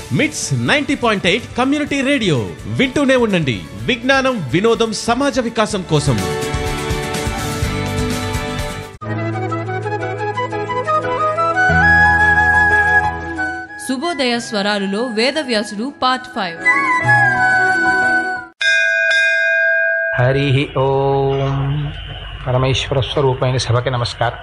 మిట్స్ ninety point eight community radio వింటూనే ఉండండి విజ్ఞానం వినోదం సమాజ వికాసం కోసం శుభోదయ స్వరాలులో వేదవ్యాసుడు పార్ట్ ఫైవ్ హరి ఓం పరమేశ్వర స్వరూపమైన సభకి నమస్కారం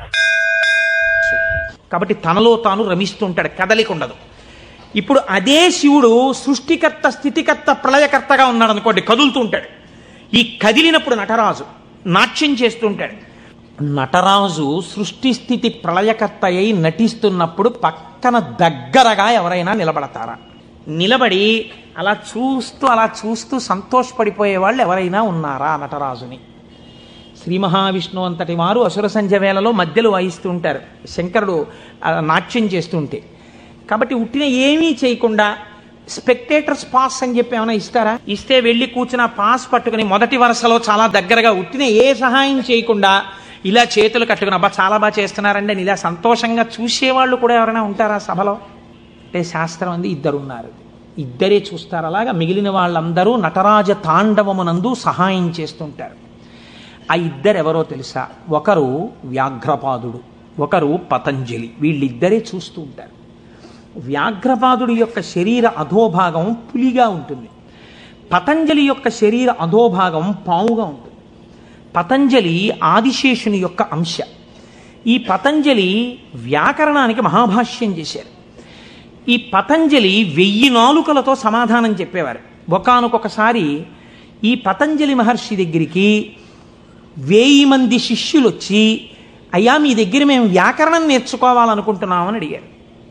కాబట్టి తనలో తాను రమిస్తుంటాడు కదలిక ఉండదు ఇప్పుడు అదే శివుడు సృష్టికర్త స్థితికర్త ప్రళయకర్తగా ఉన్నాడు అనుకోండి కదులుతూ ఉంటాడు ఈ కదిలినప్పుడు నటరాజు నాట్యం చేస్తుంటాడు నటరాజు సృష్టి స్థితి ప్రళయకర్త అయి నటిస్తున్నప్పుడు పక్కన దగ్గరగా ఎవరైనా నిలబడతారా నిలబడి అలా చూస్తూ అలా చూస్తూ సంతోషపడిపోయే వాళ్ళు ఎవరైనా ఉన్నారా నటరాజుని శ్రీ మహావిష్ణువు అంతటి వారు అసుర సంధ్య వేళలో మధ్యలో వాయిస్తూ ఉంటారు శంకరుడు ఆ, నాట్యం చేస్తుంటే కాబట్టి ఉట్టిన ఏమీ చేయకుండా స్పెక్టేటర్స్ పాస్ అని చెప్పి ఏమైనా ఇస్తారా ఇస్తే వెళ్ళి కూర్చున్న పాస్ పట్టుకుని మొదటి వరుసలో చాలా దగ్గరగా ఉట్టిన ఏ సహాయం చేయకుండా ఇలా చేతులు కట్టుకుని అబ్బా చాలా బాగా చేస్తున్నారండి అని ఇలా సంతోషంగా చూసేవాళ్ళు కూడా ఎవరైనా ఉంటారా సభలో అంటే శాస్త్రం అంది ఇద్దరు ఉన్నారు ఇద్దరే చూస్తారు అలాగా మిగిలిన వాళ్ళందరూ నటరాజ తాండవమునందు సహాయం చేస్తుంటారు ఆ ఇద్దరు ఎవరో తెలుసా ఒకరు వ్యాఘ్రపాదుడు ఒకరు పతంజలి వీళ్ళిద్దరే చూస్తూ ఉంటారు వ్యాఘ్రపాదుడి యొక్క శరీర అధోభాగం పులిగా ఉంటుంది పతంజలి యొక్క శరీర అధోభాగం పావుగా ఉంటుంది పతంజలి ఆదిశేషుని యొక్క అంశ ఈ పతంజలి వ్యాకరణానికి మహాభాష్యం చేశారు ఈ పతంజలి వెయ్యి నాలుకలతో సమాధానం చెప్పేవారు ఒకానొకొకసారి ఈ పతంజలి మహర్షి దగ్గరికి వేయి మంది శిష్యులు వచ్చి అయ్యా మీ దగ్గర మేము వ్యాకరణం నేర్చుకోవాలనుకుంటున్నామని అడిగారు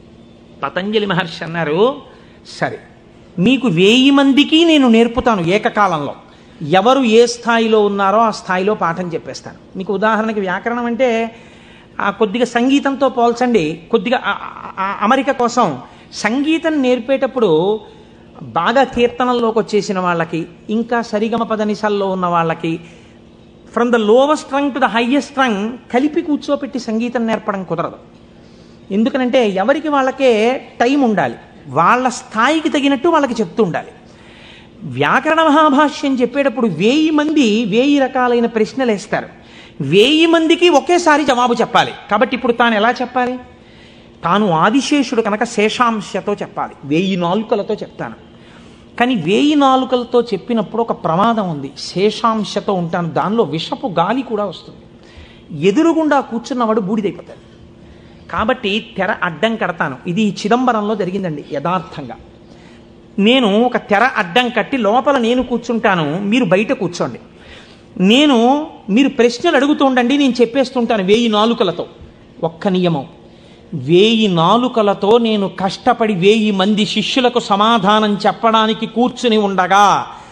పతంజలి మహర్షి అన్నారు సరే మీకు వేయి మందికి నేను నేర్పుతాను ఏకకాలంలో ఎవరు ఏ స్థాయిలో ఉన్నారో ఆ స్థాయిలో పాఠం చెప్పేస్తాను మీకు ఉదాహరణకి వ్యాకరణం అంటే ఆ కొద్దిగా సంగీతంతో పోల్చండి కొద్దిగా ఆ- ఆ- ఆ అమరిక కోసం సంగీతం నేర్పేటప్పుడు బాగా కీర్తనల్లోకి వచ్చేసిన వాళ్ళకి ఇంకా సరిగమ పదనిసల్లో ఉన్న వాళ్ళకి from the lower string to the highest string కలిపి కూర్చోపెట్టి సంగీతం నేర్పడం కుదరదు ఎందుకనంటే ఎవరికి వాళ్ళకే టైం ఉండాలి వాళ్ళ స్థాయికి తగినట్టు వాళ్ళకి చెప్తూ ఉండాలి వ్యాకరణ మహాభాష్యం చెప్పేటప్పుడు వేయి మంది వేయి రకాలైన ప్రశ్నలు వేస్తారు వేయి మందికి ఒకేసారి జవాబు చెప్పాలి కాబట్టి ఇప్పుడు తాను ఎలా చెప్పాలి తాను ఆదిశేషుడు కనుక శేషాంశతో చెప్పాలి వేయి నాలుకలతో చెప్తాను కానీ వేయి నాలుకలతో చెప్పినప్పుడు ఒక ప్రమాదం ఉంది శేషాంశతో ఉంటాను దానిలో విషపు గాలి కూడా వస్తుంది ఎదురుగుండా కూర్చున్నవాడు బూడిదైపోతాడు కాబట్టి తెర అడ్డం కడతాను ఇది చిదంబరంలో జరిగిందండి యథార్థంగా నేను ఒక తెర అడ్డం కట్టి లోపల నేను కూర్చుంటాను మీరు బయట కూర్చోండి నేను మీరు ప్రశ్నలు అడుగుతూ ఉండండి నేను చెప్పేస్తుంటాను వేయి నాలుకలతో ఒక్క నియమం వేయి నాలుకలతో నేను కష్టపడి వేయి మంది శిష్యులకు సమాధానం చెప్పడానికి కూర్చుని ఉండగా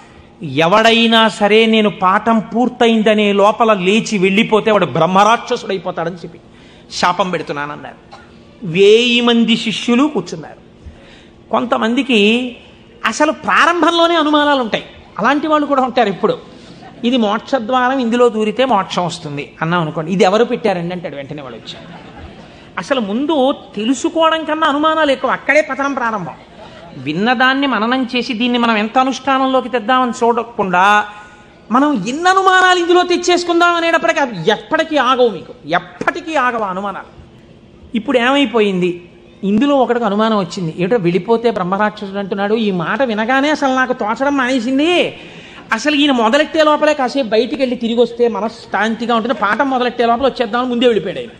ఎవడైనా సరే నేను పాఠం పూర్తయిందనే లోపల లేచి వెళ్ళిపోతే వాడు బ్రహ్మరాక్షసుడైపోతాడని చెప్పి శాపం పెడుతున్నానన్నారు వేయి మంది శిష్యులు కూర్చున్నారు కొంతమందికి అసలు ప్రారంభంలోనే అనుమానాలు ఉంటాయి అలాంటి వాళ్ళు కూడా ఉంటారు ఇప్పుడు ఇది మోక్షద్వారం ఇందులో దూరితే మోక్షం వస్తుంది అన్నాం అనుకోండి ఇది ఎవరు పెట్టారండి అంటాడు వెంటనే వాడు వచ్చి అసలు ముందు తెలుసుకోవడం కన్నా అనుమానాలు ఎక్కువ అక్కడే పతనం ప్రారంభం విన్నదాన్ని మననం చేసి దీన్ని మనం ఎంత అనుష్ఠానంలోకి తెద్దామని చూడకుండా మనం ఎన్ని అనుమానాలు ఇందులో తెచ్చేసుకుందాం అనేటప్పటికీ అవి ఎప్పటికీ ఆగవు మీకు ఎప్పటికీ ఆగవు ఆ అనుమానాలు ఇప్పుడు ఏమైపోయింది ఇందులో ఒకటికి అనుమానం వచ్చింది ఏమిటో వెళ్ళిపోతే బ్రహ్మరాక్షసుడు అంటున్నాడు ఈ మాట వినగానే అసలు నాకు తోచడం మానేసింది అసలు ఈయన మొదలెట్టే లోపలే కాసేపు బయటికి వెళ్ళి తిరిగి వస్తే మనశ్శాంతిగా ఉంటుంది పాఠం మొదలెట్టే లోపల వచ్చేద్దామని ముందే వెళ్ళిపోయాడు ఆయన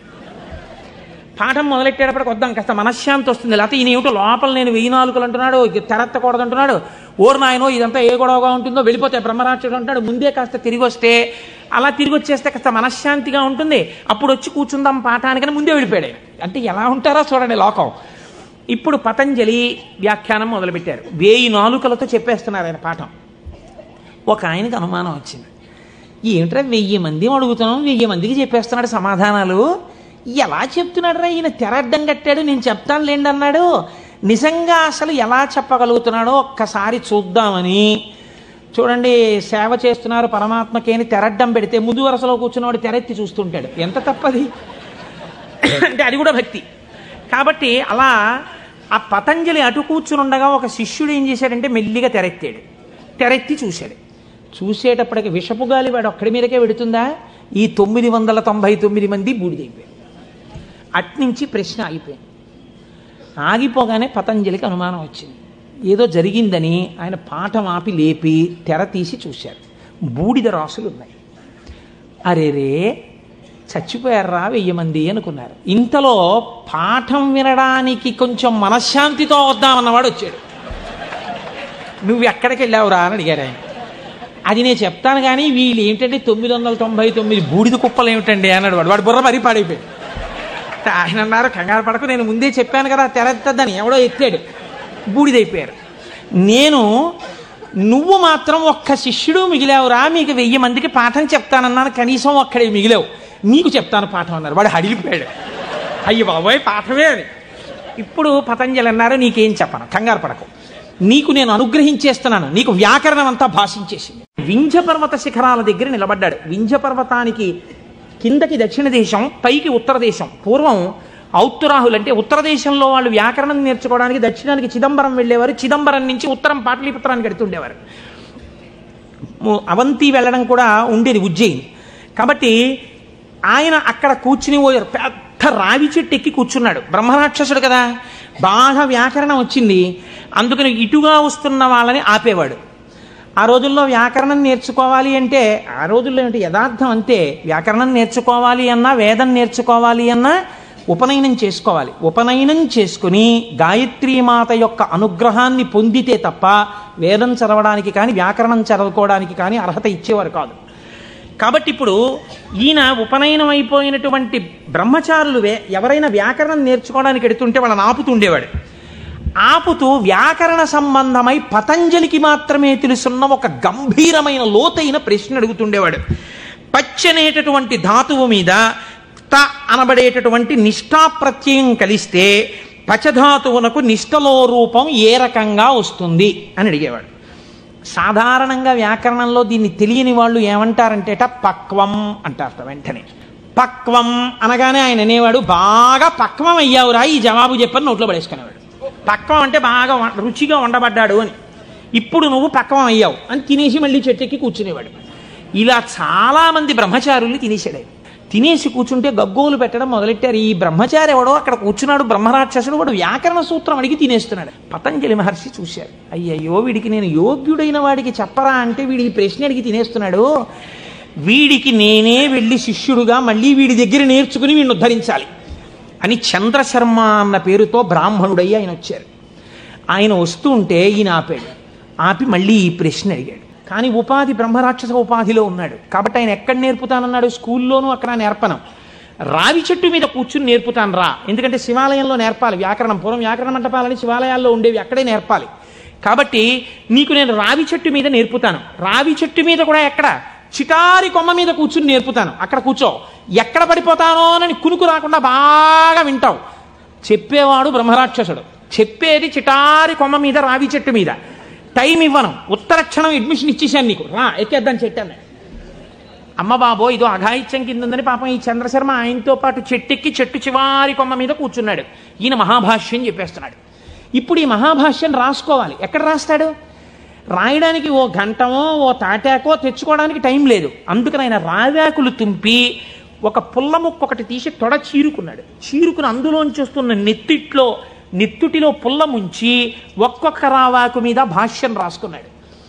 పాఠం మొదలెట్టేటప్పటికి వద్దాం కాస్త మనశ్శాంతి వస్తుంది లేకపోతే ఈయన ఏమిటో లోపల నేను వెయ్యి నాలుగులు అంటున్నాడు తెరత్తకూడదు అంటున్నాడు ఓరు నాయనో ఇదంతా ఏ గొడవగా ఉంటుందో వెళ్ళిపోతే బ్రహ్మరాక్షసుడు అంటాడు ముందే కాస్త తిరిగి వస్తే అలా తిరిగి వచ్చేస్తే కాస్త మనశ్శాంతిగా ఉంటుంది అప్పుడు వచ్చి కూర్చుందాం పాఠానికని ముందే వెళ్ళిపోయాడు ఆయన. అంటే ఎలా ఉంటారో చూడండి లోకం ఇప్పుడు పతంజలి వ్యాఖ్యానం మొదలుపెట్టారు వేయి నాలుకలతో చెప్పేస్తున్నారు ఆయన పాఠం ఒక ఆయనకి అనుమానం వచ్చింది ఏమిట్రా వెయ్యి మంది అడుగుతున్నాం వెయ్యి మందికి చెప్పేస్తున్నాడు సమాధానాలు ఎలా చెప్తున్నాడు రా ఈయన తెరడ్డం కట్టాడు నేను చెప్తాను లేండి అన్నాడు నిజంగా అసలు ఎలా చెప్పగలుగుతున్నాడో ఒక్కసారి చూద్దామని చూడండి సేవ చేస్తున్నారు పరమాత్మకేని తెరడ్డం పెడితే ముందు వరుసలో కూర్చున్నవాడు తెరెత్తి చూస్తుంటాడు ఎంత తప్పది అంటే అది కూడా భక్తి కాబట్టి అలా ఆ పతంజలి అటు కూర్చునుండగా ఒక శిష్యుడు ఏం చేశాడంటే మెల్లిగా తెరెత్తాడు తెరెత్తి చూశాడు చూసేటప్పటికి విషపు గాలి వాడు ఒక్కడి మీదకే వెడుతుందా ఈ తొమ్మిది వందల తొంభై తొమ్మిది మంది బూడిదైపోయారు అట్నుంచి ప్రశ్న ఆగిపోయింది ఆగిపోగానే పతంజలికి అనుమానం వచ్చింది ఏదో జరిగిందని ఆయన పాఠం ఆపి లేపి తెర తీసి చూశారు బూడిద రాసులు ఉన్నాయి అరేరే చచ్చిపోయారా వెయ్యి మంది అనుకున్నారు ఇంతలో పాఠం వినడానికి కొంచెం మనశ్శాంతితో వద్దామన్నవాడు వచ్చాడు నువ్వు ఎక్కడికి వెళ్ళావురా అని అడిగారు ఆయన అది నేను చెప్తాను కానీ వీళ్ళు ఏంటంటే తొమ్మిది వందల తొంభై తొమ్మిది బూడిద కుప్పలు ఏమిటండి అన్నాడు వాడు వాడు బుర్ర మరీ పాడైపోయాడు ఆయన అన్నారు కంగారు పడకు నేను ముందే చెప్పాను కదా తెరత్తద్దని ఎవడో ఎత్తాడు బూడిదైపోయారు నేను నువ్వు మాత్రం ఒక్క శిష్యుడు మిగిలావురా మీకు వెయ్యి మందికి పాఠం చెప్తానన్నాను కనీసం ఒక్కడే మిగిలావు నీకు చెప్తాను పాఠం అన్నారు వాడు హడిలిపోయాడు అయ్యి బాబోయ్ పాఠమే అని ఇప్పుడు పతంజలి అన్నారు నీకేం చెప్పను కంగారు పడకు నీకు నేను అనుగ్రహించేస్తున్నాను నీకు వ్యాకరణం అంతా భాషించేసింది వింధ్య పర్వత శిఖరాల దగ్గర నిలబడ్డాడు వింధ్య పర్వతానికి కిందకి దక్షిణ దేశం పైకి ఉత్తర దేశం పూర్వం ఔత్తరాహులు అంటే ఉత్తర దేశంలో వాళ్ళు వ్యాకరణం నేర్చుకోవడానికి దక్షిణానికి చిదంబరం వెళ్ళేవారు చిదంబరం నుంచి ఉత్తరం పాటలీపుత్రానికి వెడుతుండేవారు ము- అవంతి వెళ్ళడం కూడా ఉండేది ఉజ్జయిని కాబట్టి ఆయన అక్కడ కూర్చుని ఓ పెద్ద రావి చెట్టు ఎక్కి కూర్చున్నాడు బ్రహ్మరాక్షసుడు కదా బాగా వ్యాకరణం వచ్చింది అందుకని ఇటుగా వస్తున్న వాళ్ళని ఆపేవాడు ఆ రోజుల్లో వ్యాకరణం నేర్చుకోవాలి అంటే ఆ రోజుల్లో ఏంటి యథార్థం అంతే వ్యాకరణం నేర్చుకోవాలి అన్నా వేదం నేర్చుకోవాలి అన్నా ఉపనయనం చేసుకోవాలి ఉపనయనం చేసుకుని గాయత్రీమాత యొక్క అనుగ్రహాన్ని పొందితే తప్ప వేదం చదవడానికి కానీ వ్యాకరణం చదువుకోవడానికి కానీ అర్హత ఇచ్చేవారు కాదు కాబట్టి ఇప్పుడు ఈయన ఉపనయనం అయిపోయినటువంటి బ్రహ్మచారులు వే- ఎవరైనా వ్యాకరణం నేర్చుకోవడానికి ఎడుతుంటే వాళ్ళని ఆపుతుండేవాడు ఆపుతూ వ్యాకరణ సంబంధమై పతంజలికి మాత్రమే తెలుసున్న ఒక గంభీరమైన లోతైన ప్రశ్న అడుగుతుండేవాడు పచ్చనేటటువంటి ధాతువు మీద త అనబడేటటువంటి నిష్ఠా ప్రత్యయం కలిస్తే పచధాతువునకు నిష్టలో రూపం ఏ రకంగా వస్తుంది అని అడిగేవాడు సాధారణంగా వ్యాకరణంలో దీన్ని తెలియని వాళ్ళు ఏమంటారంటేట పక్వం అంటారట వెంటనే పక్వం అనగానే ఆయన అనేవాడు బాగా పక్వం అయ్యావురా ఈ జవాబు చెప్పని నోట్లో పడేసుకునేవాడు పక్వం అంటే బాగా వ- రుచిగా వండబడ్డాడు అని ఇప్పుడు నువ్వు పక్వం అయ్యావు అని తినేసి మళ్ళీ చెట్టెక్కి కూర్చునేవాడు ఇలా చాలామంది బ్రహ్మచారుల్ని తినేసాడు ఆయన. తినేసి కూర్చుంటే గగ్గోలు పెట్టడం మొదలెట్టారు ఈ బ్రహ్మచారి ఎవడో అక్కడ కూర్చున్నాడు బ్రహ్మరాక్షసుడు వాడు వ్యాకరణ సూత్రం అడిగి తినేస్తున్నాడు పతంజలి మహర్షి చూశారు అయ్యయ్యో వీడికి నేను యోగ్యుడైన వాడికి చెప్పరా అంటే వీడి ఈ ప్రశ్న అడిగి తినేస్తున్నాడు వీడికి నేనే వెళ్ళి శిష్యుడుగా మళ్ళీ వీడి దగ్గర నేర్చుకుని వీడిని ఉద్ధరించాలి అని చంద్రశర్మ అన్న పేరుతో బ్రాహ్మణుడై ఆయన వచ్చారు ఆయన వస్తూ ఉంటే ఈయన ఆపాడు ఆపి మళ్ళీ ఈ ప్రశ్న అడిగాడు కానీ ఉపాధి బ్రహ్మరాక్షస ఉపాధిలో ఉన్నాడు కాబట్టి ఆయన ఎక్కడ నేర్పుతానన్నాడు స్కూల్లోనూ అక్కడ నేర్పను రావి చెట్టు మీద కూర్చుని నేర్పుతాను రా ఎందుకంటే శివాలయంలో నేర్పాలి వ్యాకరణం పూర్వం వ్యాకరణ మంటపాలని శివాలయాల్లో ఉండేవి అక్కడే నేర్పాలి కాబట్టి నీకు నేను రావి చెట్టు మీద నేర్పుతాను రావి చెట్టు మీద కూడా ఎక్కడ చిటారి కొమ్మ మీద కూర్చుని నేర్పుతాను అక్కడ కూర్చో ఎక్కడ పడిపోతానో అని కునుకు రాకుండా బాగా వింటావు చెప్పేవాడు బ్రహ్మరాక్షసుడు చెప్పేది చిటారి కొమ్మ మీద రావి చెట్టు మీద టైం ఇవ్వను ఉత్తర క్షణం అడ్మిషన్ ఇచ్చేసాను నీకు రా ఎక్కేద్దాం చెట్టు అన్నాడు అమ్మ బాబో ఇదో అఘాయిత్యం కింద ఉందని పాపం ఈ చంద్రశర్మ ఆయనతో పాటు చెట్టెక్కి చెట్టు చివారి కొమ్మ మీద కూర్చున్నాడు ఈయన మహాభాష్యం చెప్పేస్తున్నాడు ఇప్పుడు ఈ మహాభాష్యం రాసుకోవాలి ఎక్కడ రాస్తాడు రాయడానికి ఓ గంటమో ఓ తాటాకో తెచ్చుకోవడానికి టైం లేదు అందుకని ఆయన రావాకులు తుంపి ఒక పుల్ల ముక్క ఒకటి తీసి తొడ చీరుకున్నాడు చీరుకుని అందులోంచి వస్తున్న నెత్తిట్లో నెత్తుటిలో పుల్ల ముంచి ఒక్కొక్క రావాకు మీద భాష్యం రాసుకున్నాడు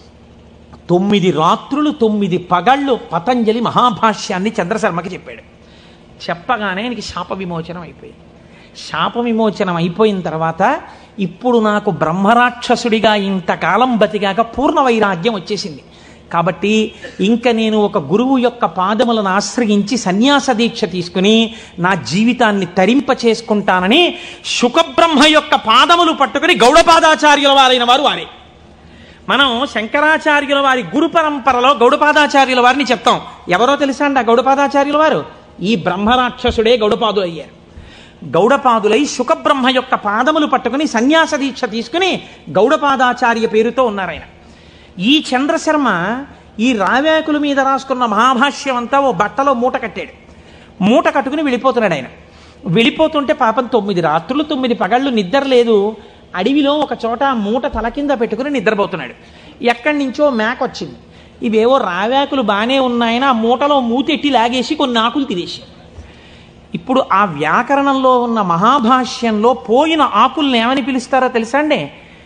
తొమ్మిది రాత్రులు తొమ్మిది పగళ్ళు పతంజలి మహాభాష్యాన్ని చంద్రశర్మకి చెప్పాడు చెప్పగానే ఆయనకి శాప విమోచనం అయిపోయింది శాప విమోచనం అయిపోయిన తర్వాత ఇప్పుడు నాకు బ్రహ్మరాక్షసుడిగా ఇంతకాలం బతికాక పూర్ణ వైరాగ్యం వచ్చేసింది కాబట్టి ఇంక నేను ఒక గురువు యొక్క పాదములను ఆశ్రయించి సన్యాస దీక్ష తీసుకుని నా జీవితాన్ని తరింప చేసుకుంటానని శుకబ్రహ్మ యొక్క పాదములు పట్టుకుని గౌడపాదాచార్యుల వారైన వారు వారే మనం శంకరాచార్యుల వారి గురు పరంపరలో గౌడపాదాచార్యుల వారిని చెప్తాం ఎవరో తెలుసా అండి ఆ గౌడపాదాచార్యుల వారు ఈ బ్రహ్మరాక్షసుడే గౌడపాదులు అయ్యారు గౌడపాదులై శుకబ్రహ్మ యొక్క పాదములు పట్టుకుని సన్యాస దీక్ష తీసుకుని గౌడపాదాచార్య పేరుతో ఉన్నారు ఆయన ఈ చంద్రశర్మ ఈ రావేకుల మీద రాసుకున్న మహాభాష్యం అంతా ఓ బట్టలో మూట కట్టాడు మూట కట్టుకుని వెళ్ళిపోతున్నాడు ఆయన వెళ్ళిపోతుంటే పాపం తొమ్మిది రాత్రులు తొమ్మిది పగళ్ళు నిద్ర లేదు అడవిలో ఒక చోట మూట తల కింద పెట్టుకుని నిద్రపోతున్నాడు ఎక్కడి నుంచో మేక వచ్చింది ఇవేవో రావాకులు బాగానే ఉన్నాయని ఆ మూటలో మూతెట్టి లాగేసి కొన్ని ఆకులు తినేసి ఇప్పుడు ఆ వ్యాకరణంలో ఉన్న మహాభాష్యంలో పోయిన ఆకుల్ని ఏమని పిలుస్తారో తెలుసా అండి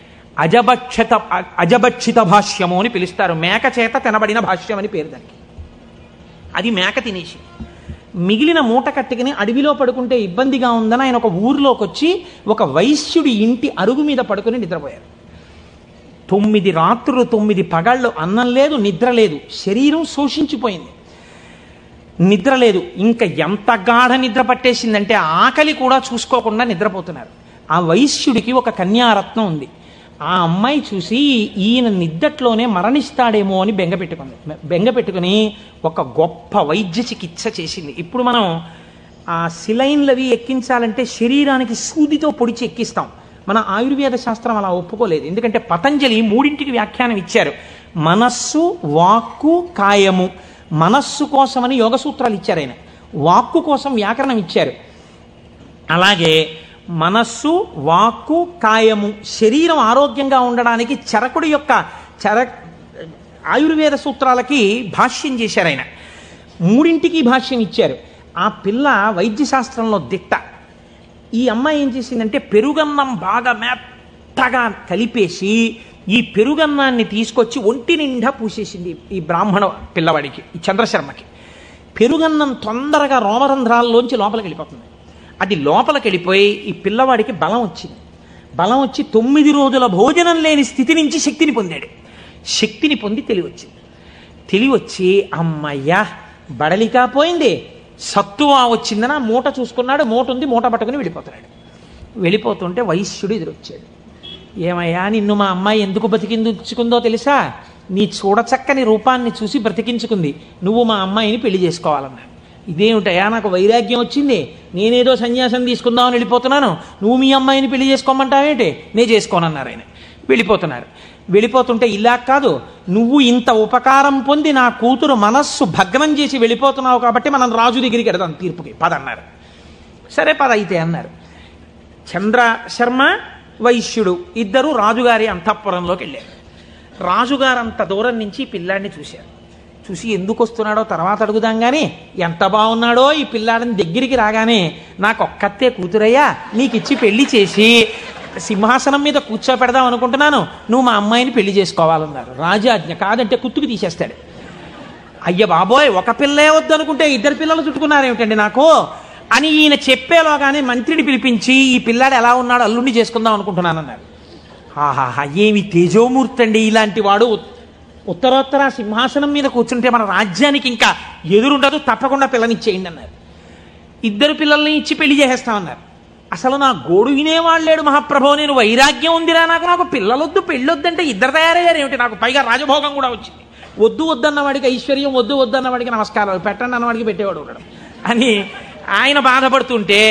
అజభక్షత అజభక్షిత భాష్యము అని పిలుస్తారు మేక చేత తినబడిన భాష్యం అని పేరు దానికి అది మేక తినేసి మిగిలిన మూట కట్టుకుని అడవిలో పడుకుంటే ఇబ్బందిగా ఉందని ఆయన ఒక ఊరిలోకి వచ్చి ఒక వైశ్యుడి ఇంటి అరుగు మీద పడుకుని నిద్రపోయారు తొమ్మిది రాత్రులు తొమ్మిది పగళ్ళు అన్నం లేదు నిద్ర లేదు శరీరం శోషించిపోయింది నిద్ర లేదు ఇంకా ఎంత గాఢ నిద్ర పట్టేసిందంటే ఆకలి కూడా చూసుకోకుండా నిద్రపోతున్నారు ఆ వైశ్యుడికి ఒక కన్యారత్నం ఉంది ఆ అమ్మాయి చూసి ఈయన నిద్దట్లోనే మరణిస్తాడేమో అని బెంగ పెట్టుకుంది బెంగ పెట్టుకుని ఒక గొప్ప వైద్య చికిత్స చేసింది ఇప్పుడు మనం ఆ సిలైన్లు అవి ఎక్కించాలంటే శరీరానికి సూదితో పొడిచి ఎక్కిస్తాం మన ఆయుర్వేద శాస్త్రం అలా ఒప్పుకోలేదు ఎందుకంటే పతంజలి మూడింటికి వ్యాఖ్యానం ఇచ్చారు మనస్సు వాక్కు కాయము మనస్సు కోసమని యోగ సూత్రాలు ఇచ్చారు ఆయన వాక్కు కోసం వ్యాకరణం ఇచ్చారు అలాగే మనస్సు వాక్కు కాయము శరీరం ఆరోగ్యంగా ఉండడానికి చరకుడి యొక్క చర ఆయుర్వేద సూత్రాలకి భాష్యం చేశారు ఆయన మూడింటికి భాష్యం ఇచ్చారు ఆ పిల్ల వైద్య శాస్త్రంలో దిట్ట ఈ అమ్మాయి ఏం చేసిందంటే పెరుగన్నం బాగా మెత్తగా కలిపేసి ఈ పెరుగన్నాన్ని తీసుకొచ్చి ఒంటి నిండా పూసేసింది ఈ బ్రాహ్మణ పిల్లవాడికి ఈ చంద్రశర్మకి పెరుగన్నం తొందరగా రోమరంధ్రాల్లోంచి లోపలికి వెళ్ళిపోతుంది అది లోపలికి వెళ్ళిపోయి ఈ పిల్లవాడికి బలం వచ్చింది బలం వచ్చి తొమ్మిది రోజుల భోజనం లేని స్థితి నుంచి శక్తిని పొందాడు శక్తిని పొంది తెలివి వచ్చింది తెలివి వచ్చి అమ్మయ్యా బడలికా పోయింది సత్తువా వచ్చిందని ఆ మూట చూసుకున్నాడు మూట ఉంది మూట పట్టుకుని వెళ్ళిపోతున్నాడు వెళ్ళిపోతుంటే వైశ్యుడు ఎదురొచ్చాడు ఏమయ్యా నిన్ను మా అమ్మాయి ఎందుకు బతికించుకుందో తెలుసా నీ చూడచక్కని రూపాన్ని చూసి బ్రతికించుకుంది నువ్వు మా అమ్మాయిని పెళ్లి చేసుకోవాలన్నా ఇదేమిటయా నాకు వైరాగ్యం వచ్చింది నేనేదో సన్యాసం తీసుకుందామని వెళ్ళిపోతున్నాను నువ్వు మీ అమ్మాయిని పెళ్లి చేసుకోమంటావేంటి నే చేసుకోనన్నారు ఆయన వెళ్ళిపోతున్నారు వెళ్ళిపోతుంటే ఇలా కాదు నువ్వు ఇంత ఉపకారం పొంది నా కూతురు మనస్సు భగ్నం చేసి వెళ్ళిపోతున్నావు కాబట్టి మనం రాజు దగ్గరికి వెడదాం తీర్పుకి పదన్నారు సరే పద అయితే అన్నారు చంద్ర శర్మ వైశ్యుడు ఇద్దరు రాజుగారి అంతఃపురంలోకి వెళ్ళారు రాజుగారు అంత దూరం నుంచి ఈ పిల్లాడిని చూశారు చూసి ఎందుకు వస్తున్నాడో తర్వాత అడుగుదాం కానీ ఎంత బాగున్నాడో ఈ పిల్లాడిని దగ్గరికి రాగానే నాకు ఒక్కతే కూతురయ్యా నీకు ఇచ్చి పెళ్లి చేసి సింహాసనం మీద కూర్చోపెడదాం అనుకుంటున్నాను నువ్వు మా అమ్మాయిని పెళ్లి చేసుకోవాలన్నారు రాజాజ్ఞ కాదంటే కుత్తుకు తీసేస్తాడు అయ్య బాబోయ్ ఒక పిల్లే వద్దనుకుంటే ఇద్దరు పిల్లలు చుట్టుకున్నారేమిటండి నాకు అని ఈయన చెప్పేలోగానే మంత్రిని పిలిపించి ఈ పిల్లాడు ఎలా ఉన్నాడో అల్లుండి చేసుకుందాం అనుకుంటున్నానన్నారు ఆహాహా ఏమి తేజోమూర్తి అండి ఇలాంటి వాడు ఉత్- ఉత్తరోత్తర సింహాసనం మీద కూర్చుంటే మన రాజ్యానికి ఇంకా ఎదురుండదు తప్పకుండా పిల్లనిచ్చేయండి అన్నారు ఇద్దరు పిల్లల్ని ఇచ్చి పెళ్లి చేసేస్తామన్నారు అసలు నా గోడు వినేవాళ్ళు లేడు మహాప్రభో నేను వైరాగ్యం ఉందిరా నాకు నాకు పిల్లలొద్దు పెళ్ళొద్దంటే ఇద్దరు తయారయ్యారు ఏమిటి నాకు పైగా రాజభోగం కూడా వచ్చింది వద్దు వద్దన్న వాడికి ఐశ్వర్యం వద్దు వద్దన్న వాడికి నమస్కారాలు పెట్టండి అన్న వాడికి పెట్టేవాడు ఉండడం అని ఆయన బాధపడుతుంటే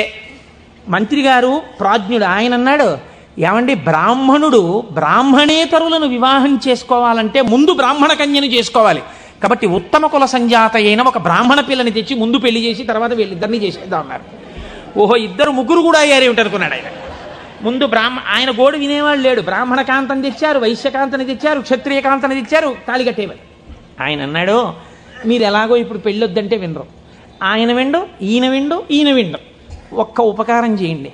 మంత్రి గారు ప్రాజ్ఞుడు ఆయన అన్నాడు ఏమండి బ్రాహ్మణుడు బ్రాహ్మణేతరులను వివాహం చేసుకోవాలంటే ముందు బ్రాహ్మణ కన్యను చేసుకోవాలి కాబట్టి ఉత్తమ కుల సంజాత అయిన ఒక బ్రాహ్మణ పిల్లని తెచ్చి ముందు పెళ్లి చేసి తర్వాత వీళ్ళిద్దరిని చేసేద్దాం అన్నారు ఓహో ఇద్దరు ముగ్గురు కూడా అయ్యారు ఏమిటి అనుకున్నాడు ఆయన ముందు బ్రాహ్మ ఆయన గోడు వినేవాళ్ళు లేడు బ్రాహ్మణ కాంతని తెచ్చారు వైశ్యకాంతని తెచ్చారు క్షత్రియ కాంతని తెచ్చారు తాళి కట్టేవారు ఆయన అన్నాడు మీరు ఎలాగో ఇప్పుడు పెళ్ళొద్దంటే వినరు ఆయన విండు ఈయన విండు ఈయన విండు ఒక్క ఉపకారం చేయండి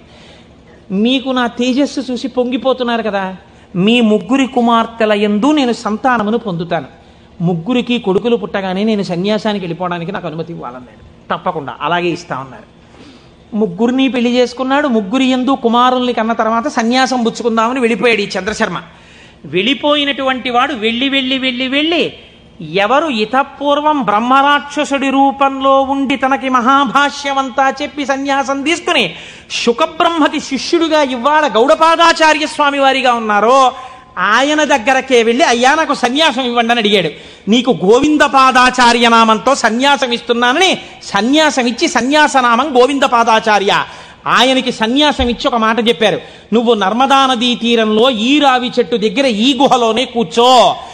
మీకు నా తేజస్సు చూసి పొంగిపోతున్నారు కదా మీ ముగ్గురి కుమార్తెల ఎందు నేను సంతానమును పొందుతాను ముగ్గురికి కొడుకులు పుట్టగానే నేను సన్యాసానికి వెళ్ళిపోవడానికి నాకు అనుమతి ఇవ్వాలన్నాడు తప్పకుండా అలాగే ఇస్తా ఉన్నారు ముగ్గురిని పెళ్లి చేసుకున్నాడు ముగ్గురి ఎందు కుమారుల్ని కన్న తర్వాత సన్యాసం పుచ్చుకుందామని వెళ్ళిపోయాడు ఈ చంద్రశర్మ వెళ్ళిపోయినటువంటి వాడు వెళ్ళి వెళ్ళి వెళ్ళి వెళ్ళి ఎవరు ఇతపూర్వం బ్రహ్మరాక్షసుడి రూపంలో ఉండి తనకి మహాభాష్యమంతా చెప్పి సన్యాసం తీసుకుని శుకబ్రహ్మకి శిష్యుడిగా ఇవాళ గౌడపాదాచార్య స్వామి వారిగా ఉన్నారో ఆయన దగ్గరకే వెళ్ళి అయ్యా నాకు సన్యాసం ఇవ్వండి అని అడిగాడు నీకు గోవింద పాదాచార్య నామంతో సన్యాసం ఇస్తున్నానని సన్యాసం ఇచ్చి సన్యాసనామం గోవింద పాదాచార్య ఆయనకి సన్యాసం ఇచ్చి ఒక మాట చెప్పారు నువ్వు నర్మదా నదీ తీరంలో ఈ రావి చెట్టు దగ్గర ఈ గుహలోనే కూర్చో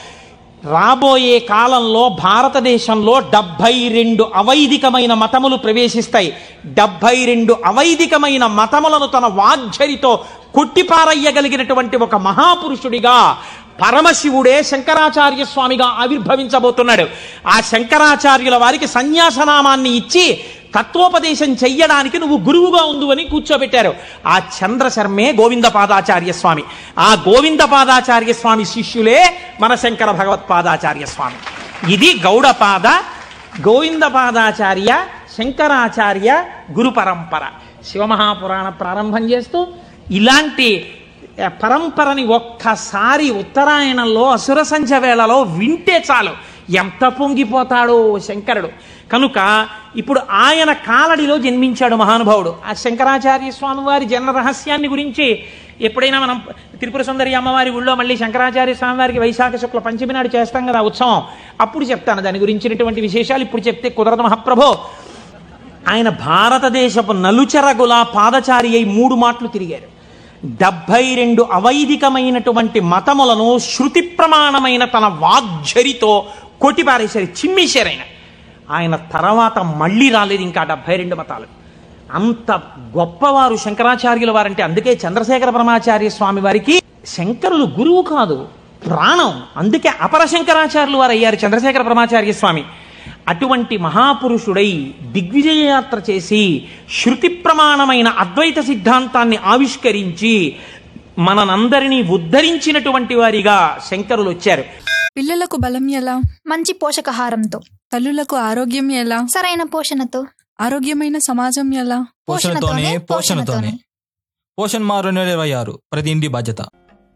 రాబోయే కాలంలో భారతదేశంలో డెబ్భై రెండు అవైదికమైన మతములు ప్రవేశిస్తాయి డెబ్భై రెండు అవైదికమైన మతములను తన వాగ్జరితో కొట్టిపారయ్యగలిగినటువంటి ఒక మహాపురుషుడిగా పరమశివుడే శంకరాచార్య స్వామిగా ఆవిర్భవించబోతున్నాడు ఆ శంకరాచార్యుల వారికి సన్యాసనామాన్ని ఇచ్చి తత్వోపదేశం చెయ్యడానికి నువ్వు గురువుగా ఉండు అని కూర్చోబెట్టారు ఆ చంద్రశర్మే గోవిందపాదాచార్య స్వామి ఆ గోవిందపాదాచార్య స్వామి శిష్యులే మన శంకర భగవత్పాదాచార్య స్వామి ఇది గౌడపాద గోవిందపాదాచార్య శంకరాచార్య గురు పరంపర శివమహాపురాణ ప్రారంభం చేస్తూ ఇలాంటి ఆ, పరంపరని ఒక్కసారి ఉత్తరాయణంలో అసుర సంధ్య వేళలో వింటే చాలు ఎంత పొంగిపోతాడో శంకరుడు కనుక ఇప్పుడు ఆయన కాలడిలో జన్మించాడు మహానుభావుడు ఆ శంకరాచార్య స్వామి వారి జన్మ రహస్యాన్ని గురించి ఎప్పుడైనా మనం త్రిపుర సుందరి అమ్మవారి ఊళ్ళో మళ్ళీ శంకరాచార్య స్వామి వారికి వైశాఖ శుక్ల పంచమి నాడు చేస్తాం కదా ఉత్సవం అప్పుడు చెప్తాను దాని గురించినటువంటి విశేషాలు ఇప్పుడు చెప్తే కుదరదు మహాప్రభో ఆయన భారతదేశపు నలుచెరగుల పాదచారి అయి మూడు మాటలు తిరిగారు డెబ్భై రెండు అవైదికమైనటువంటి మతములను శృతి ప్రమాణమైన తన వాగ్జరితో కొట్టిపారేశారు చిమ్మేశారు ఆయన ఆయన తర్వాత మళ్ళీ రాలేదు ఇంకా డెబ్భై రెండు మతాలు అంత గొప్పవారు శంకరాచార్యుల వారంటే అందుకే చంద్రశేఖర పరమాచార్య స్వామి వారికి శంకరులు గురువు కాదు ప్రాణం అందుకే అపర శంకరాచార్యులు వారు అయ్యారు చంద్రశేఖర పరమాచార్య స్వామి అటువంటి మహాపురుషుడై దిగ్విజయ యాత్ర చేసి శృతి ప్రమాణమైన అద్వైత సిద్ధాంతాన్ని ఆవిష్కరించి మననందరినీ ఉద్ధరించినటువంటి వారిగా శంకరులు వచ్చారు పిల్లలకు బలం ఎలా మంచి పోషకాహారంతో తల్లులకు ఆరోగ్యం ఎలా సరైన పోషణతో ఆరోగ్యమైన సమాజం ఎలా పోషణతోనే పోషణతోనే పోషణ్ మారు నెల ఇరవై ఆరు ప్రతి ఇంటి బాధ్యత